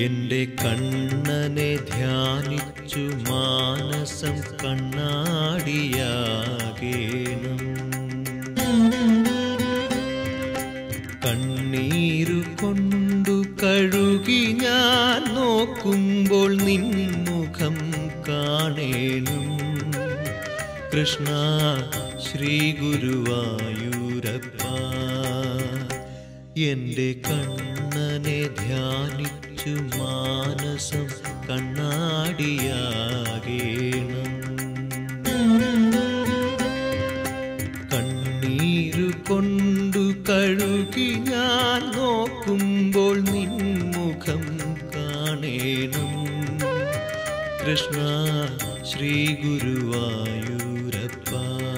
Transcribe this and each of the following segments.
എന്റെ കണ്ണനെ ധ്യാനിച്ചു മാനസം കണ്ണാടിയാകേണം കണ്ണീരു കൊണ്ടു കഴുകി ഞാൻ നോക്കുമ്പോൾ നിൻമുഖം കാണേണം കൃഷ്ണ ശ്രീ ഗുരുവായൂരപ്പ എന്റെ കണ്ണനെ ധ്യാനിച്ചു മാനസം കണ്ണാടിയാകേണം കണ്ണീരു കൊണ്ടു കഴുകി ഞാൻ നോക്കുമ്പോൾ നിൻമുഖം കാണേണം കൃഷ്ണ ശ്രീ ഗുരുവായൂരപ്പ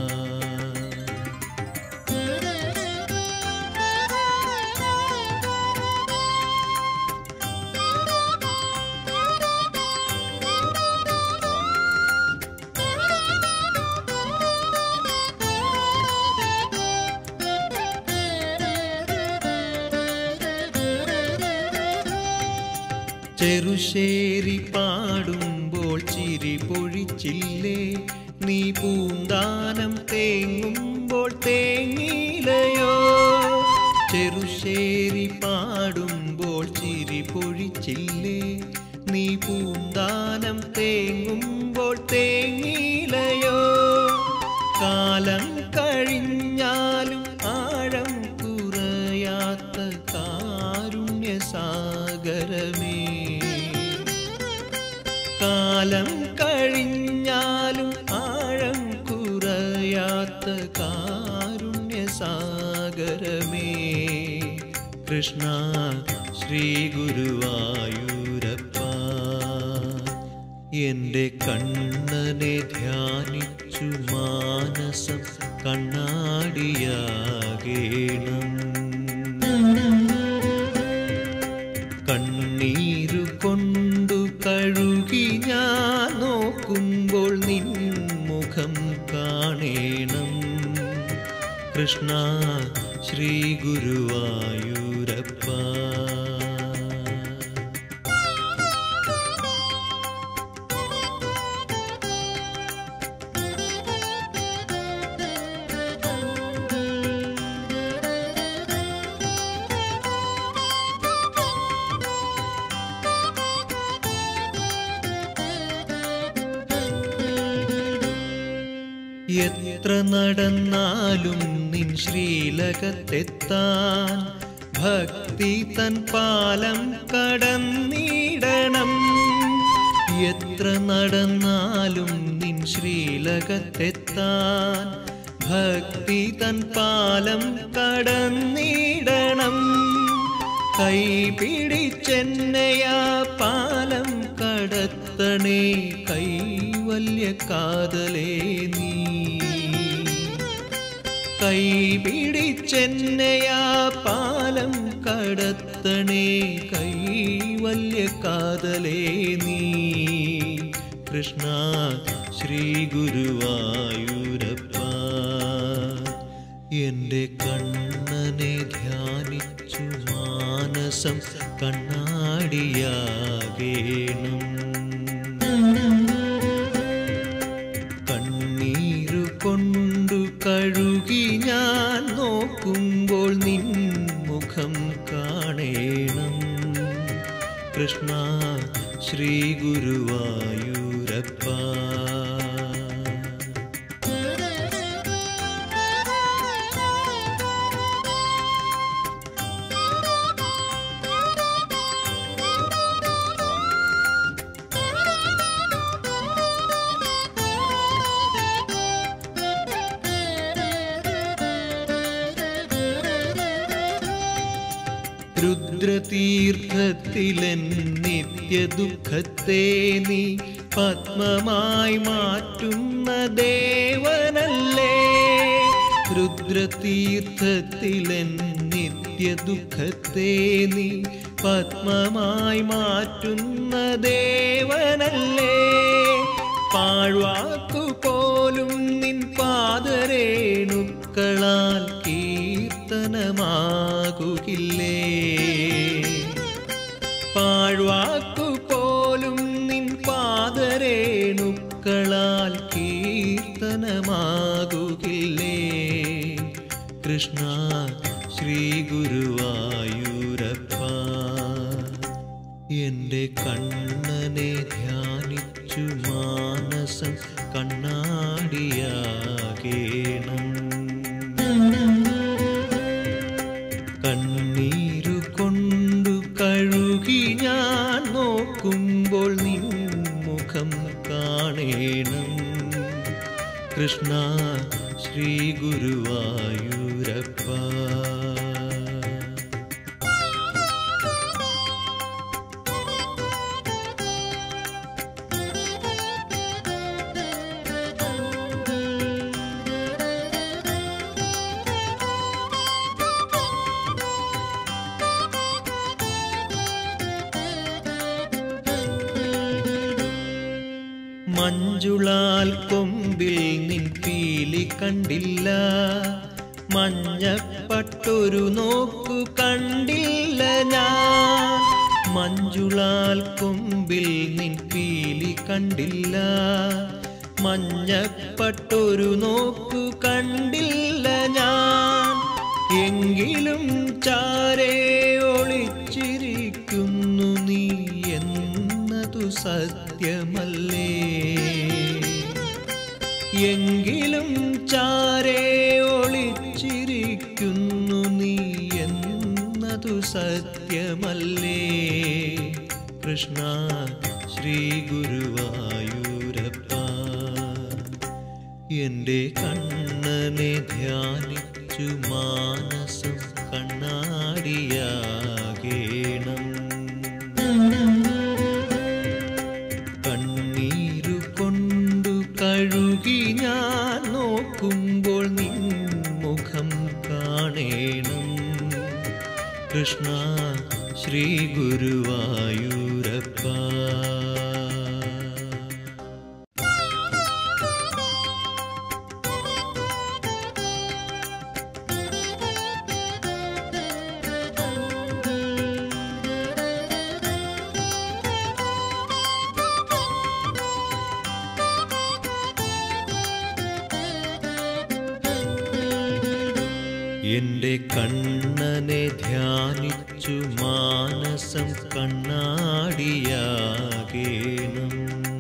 ചെറുശേരി പാടുമ്പോൾ ചിരി പൊഴിച്ചില്ലേ നീ പൂന്താനം തേങ്ങുമ്പോൾ തേങ്ങിലയോ ചെറുശേരി പാടുമ്പോൾ ചിരി പൊഴിച്ചില്ലേ നീ പൂന്താനം തേങ്ങുമ്പോൾ തേങ്ങിലയോ കാലം കഴിഞ്ഞാലും ആഴം കുറയാത്ത കാരുണ്യസാഗരമേ കാലം കഴിഞ്ഞാലും ആഴം കുറയാത്ത കാരുണ്യസാഗരമേ കൃഷ്ണ ശ്രീ ഗുരുവായൂരപ്പ എന്റെ കണ്ണനെ ധ്യാനിച്ചു മാനസം കണ്ണാടിയാകേണം കണ്ണീരു കൊണ്ടു കഴുകി ഞാൻ നോക്കുമ്പോൾ നിൻ മുഖം കാണേണം കൃഷ്ണ ശ്രീ ഗുരുവായൂരപ്പ എത്ര നടന്നാലും നിൻ ശ്രീലകത്തെത്താൻ ഭക്തി തൻ പാലം കടന്നിടണം എത്ര നടന്നാലും നിൻ ശ്രീലകത്തെത്താൻ ഭക്തി തൻ പാലം കടന്നിടണം കൈ പിടിച്ചെന്നയാ പാലം കടത്തണേ കൈവല്യ കാതലേ നീ കൈ പിടിച്ചെന്നയാ പാലം കടത്തണേ കൈവല്യ കാതലേ നീ കൃഷ്ണ ശ്രീ ഗുരുവായൂരപ്പ എന്റെ കണ്ണനെ ധ്യാനിച്ചു മാനസം കണ്ണാടിയാകേണം കണ്ണീരു കൊണ്ടു കഴുകി ഞാൻ നോക്കുമ്പോൾ നിൻ മുഖം കാണേണം കൃഷ്ണ ശ്രീ ഗുരുവായൂരപ്പ രുദ്രതീർത്ഥത്തിലൻ നിത്യദുഃഖത്തെ നീ പത്മമായി മാറ്റുന്ന ദേവനല്ലേ രുദ്രതീർത്ഥത്തിലൻ നിത്യദുഃഖത്തെ നീ പത്മമായി മാറ്റുന്ന ദേവനല്ലേ പാഴ്വാക്കു പോലും നിൻ പാദരേണുക്കളാൽ കീർത്തനമാകുകില്ലേ പാഴ്വാ പാവനമാകുകില്ലേ കൃഷ്ണ ശ്രീ ഗുരുവായൂരപ്പ എൻ്റെ കണ്ണനെ ധ്യാനിച്ചു മാനസം കണ്ണാടിയാകേണം കണ്ണീരു കൊണ്ടു കഴുകി ഞാൻ നോക്കുമ്പോൾ നിൻ മുഖം കാണേണം കൃഷ്ണ ശ്രീ ഗുരുവായൂരപ്പ മഞ്ജുളാൽ കൊമ്പിൽ നിൻ പീലി കണ്ടില്ല മഞ്ഞപ്പട്ടൊരു നോക്കു കണ്ടില്ല ഞാൻ മഞ്ജുളാൽ കൊമ്പിൽ നിൻ പീലി കണ്ടില്ല മഞ്ഞപ്പട്ടൊരു നോക്കു കണ്ടില്ല ഞാൻ എങ്കിലും ചാരേ ഒളിച്ചിരിക്കുന്നു നീ എന്നതു സത്യമല്ലേ എങ്കിലും ചാരേ ഒളിച്ചിരിക്കുന്നു നീ എന്നതു സത്യമല്ലേ കൃഷ്ണ ശ്രീ ഗുരുവായൂരപ്പ എൻ്റെ കണ്ണനെ ധ്യാനിച്ചു മാനസം കണ്ണാടിയാകേണം കണ്ണീരു കൊണ്ടു കഴുകി ഞാൻ നോക്കുമ്പോൾ നിൻ മുഖം കാണേണം കൃഷ്ണ ശ്രീ ഗുരുവായൂരപ്പ എന്റെ കണ്ണനെ ധ്യാനിച്ചു മാനസം കണ്ണാടിയാകേണം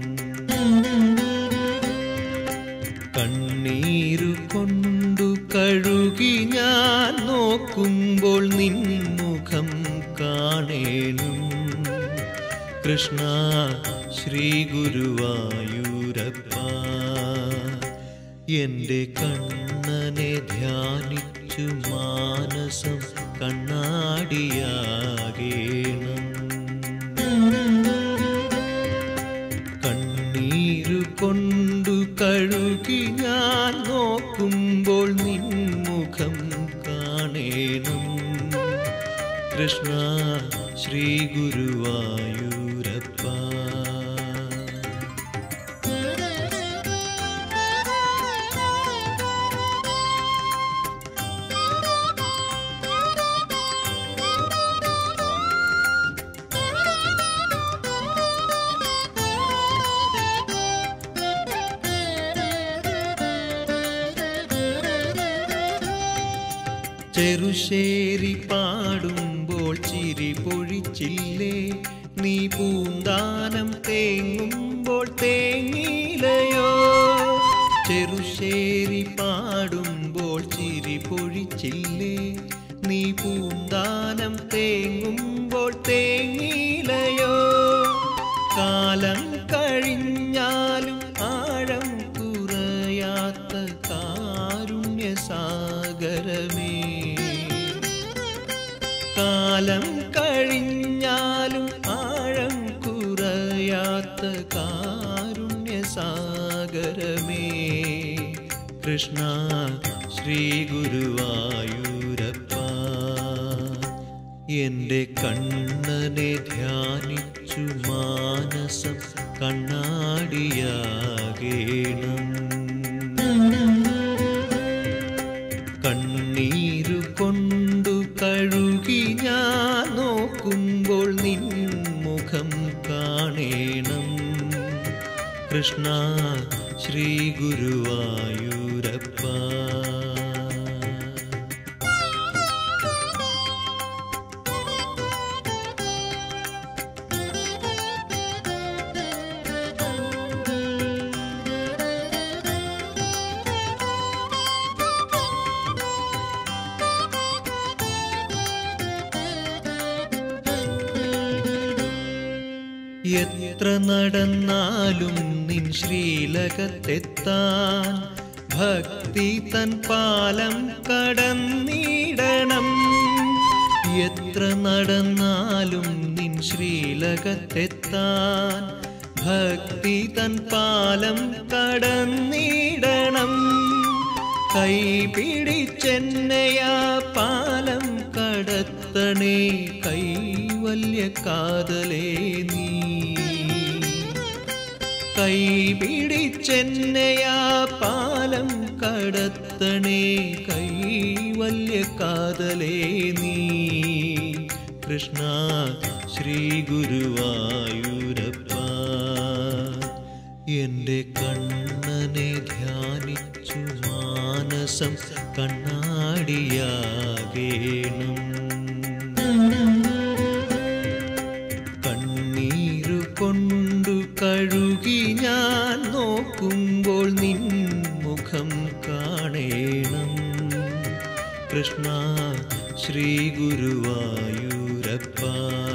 കണ്ണീരു കൊണ്ടു കഴുകി ഞാൻ നോക്കുമ്പോൾ നിൻ മുഖം കാണേണം കൃഷ്ണ ശ്രീ ഗുരുവായൂരപ്പ എൻ്റെ കണ്ണനെ ധ്യാനിച്ചു മാനസം കണ്ണാടിയാകേണം കണ്ണീരു കൊണ്ടു കഴുകി ഞാൻ നോക്കുമ്പോൾ നിൻ മുഖം കാണേണം കൃഷ്ണ ശ്രീ ഗുരുവായൂരപ്പ ചെറുശേരി പാടുമ്പോൾ ചിരി പൊഴിച്ചില്ലേ നീ പൂന്താനം തേങ്ങുമ്പോൾ തേങ്ങിലയോ ചെറുശേരി പാടുമ്പോൾ ചിരി പൊഴിച്ചില്ലേ നീ പൂന്താനം തേങ്ങുമ്പോൾ തേങ്ങിലയോ കാലം കഴിഞ്ഞാലും ആഴം കുറയാത്ത കാരുണ്യസാഗരമേ കാലം കഴിഞ്ഞാലും ആഴം കുറയാത്ത കാരുണ്യസാഗരമേ കൃഷ്ണ ശ്രീ ഗുരുവായൂരപ്പ എൻ്റെ കണ്ണനെ ധ്യാനിച്ചു മാനസം കണ്ണാടിയാകേണം കണ്ണീരു കൊണ്ടു കഴുകി ഞാൻ നോക്കുമ്പോൾ നിൻ മുഖം കാണേണം കൃഷ്ണ ശ്രീ ഗുരുവായൂരപ്പ എത്ര നടന്നാലും നിൻ ശ്രീലകത്തെത്താൻ ഭക്തി തൻ പാലം കടന്നിടണം എത്ര നടന്നാലും നിൻ ശ്രീലകത്തെത്താൻ ഭക്തി തൻ പാലം കടന്നിടണം കൈ പിടിച്ചെന്നയാ പാലം കടത്തണേ കൈവല്യ കാതലേ നീ കൈ പിടിച്ചെന്നയാ പാലം കടത്തണേ കൈവല്യ കാതലേ നീ കൃഷ്ണ ശ്രീ ഗുരുവായൂരപ്പ എൻ്റെ കണ്ണനെ ധ്യാനിച്ചു മാനസം കണ്ണാടിയാകേണം കണ്ണീരു കൊണ്ടു കഴുകി ഞാൻ നോക്കുമ്പോൾ നിൻ മുഖം കാണേണം കൃഷ്ണ ശ്രീ ഗുരുവായൂരപ്പ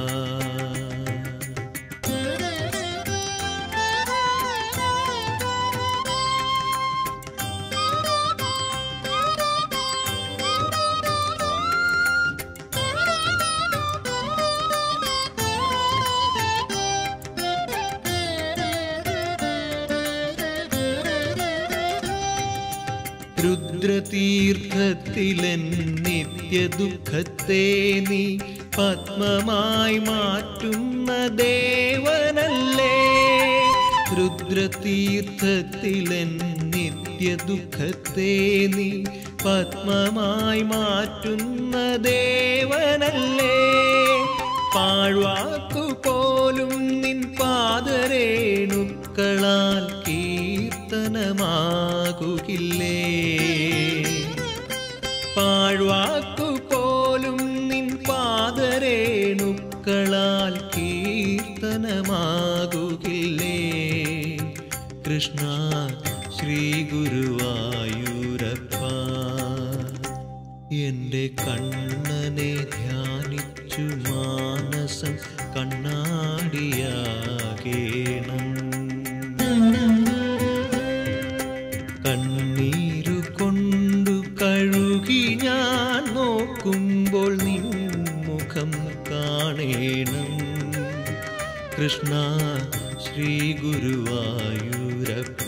രുദ്രതീർത്ഥത്തിലെൻ നിത്യദുഃഖത്തെ നീ പത്മമായി മാറ്റുന്ന ദേവനല്ലേ രുദ്രതീർത്ഥത്തിലെൻ നിത്യദുഃഖത്തെ നീ പത്മമായി മാറ്റുന്ന ദേവനല്ലേ പാഴ്വാക്കു പോലും നിൻ പാദരേണുക്കളാൽ കീർത്തനമാകുകില്ലേ പാഴ്വാക്കു പോലും നിൻ പാദരേണുക്കളാൽ കീർത്തനമാകുകില്ലേ കൃഷ്ണ ശ്രീ ഗുരുവായൂരപ്പ എൻ്റെ കണ്ണനെ ധ്യാനിച്ചു മാനസം കണ്ണാടിയാകേണം കണ്ണീരു കൊണ്ടു കഴുകി ഞാൻ നോക്കുമ്പോൾ നിൻ മുഖം കാണേണം കൃഷ്ണ ശ്രീ ഗുരുവായൂരപ്പ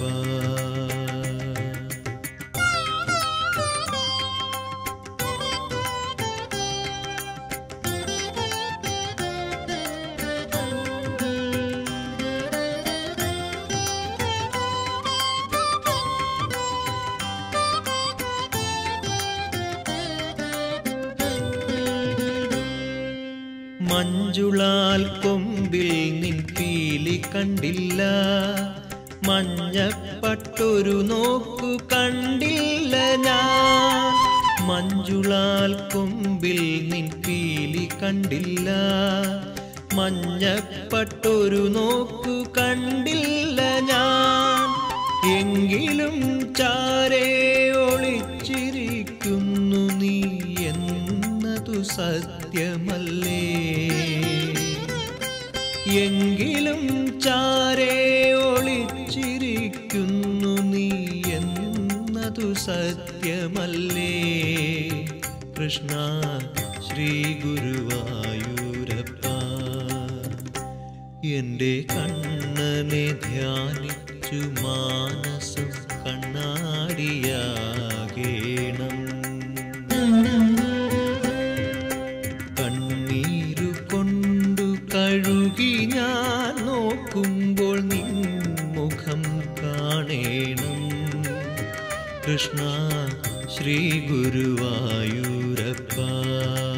മഞ്ജുളാൽ കൊമ്പിൽ നിൻ പീലി കണ്ടില്ല മഞ്ഞപ്പട്ടൊരു നോക്കു കണ്ടില്ല ഞാൻ മഞ്ജുളാൽ കൊമ്പിൽ നിൻ പീലി കണ്ടില്ല മഞ്ഞപ്പട്ടൊരു നോക്കു കണ്ടില്ല ഞാൻ എങ്കിലും ചാരേ ഒളിച്ചിരിക്കുന്നു നീ എന്നതു സത്യമല്ലേ എങ്കിലും ചാരേ ഒളിച്ചിരിക്കുന്നു നീ എന്നതു സത്യമല്ലേ കൃഷ്ണ ശ്രീ ഗുരുവായൂരപ്പ എൻ്റെ കണ്ണനെ ധ്യാനിച്ചു മാനസം കണ്ണാടിയാകേണം കണ്ണീരു കൊണ്ടു കഴുകി ഞാൻ നോക്കുമ്പോൾ നിൻ മുഖം കാണേണം കൃഷ്ണ ശ്രീ ഗുരുവായൂരപ്പ